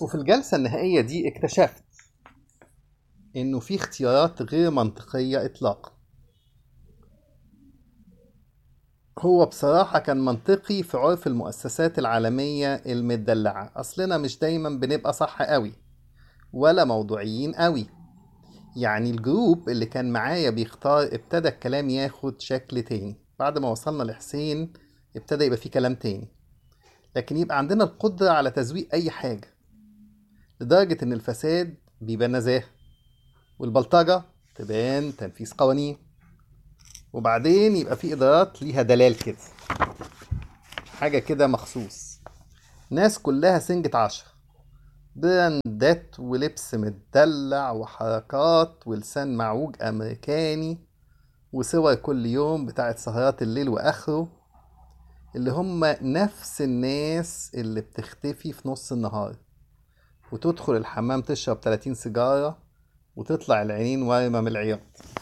وفي الجلسة النهائية دي اكتشفت إنه في اختيارات غير منطقية إطلاقا هو بصراحة كان منطقي في عرف المؤسسات العالمية المدلعة أصلنا مش دايما بنبقى صح قوي ولا موضوعيين قوي يعني الجروب اللي كان معايا بيختار ابتدى الكلام ياخد شكل تاني بعد ما وصلنا لحسين ابتدى يبقى فيه كلام تاني لكن يبقى عندنا القدرة على تزويق أي حاجة لدرجة إن الفساد بيبقى نزاهة والبلطجة تبان تنفيذ قوانين وبعدين يبقى في إدارات ليها دلال كده حاجة كده مخصوص ناس كلها سنجة عشرة براندات ولبس متدلع وحركات ولسان معوج أمريكاني وصور كل يوم بتاعت سهرات الليل وآخره اللي هم نفس الناس اللي بتختفي في نص النهار وتدخل الحمام تشرب 30 سيجارة وتطلع العينين وارمة من العياط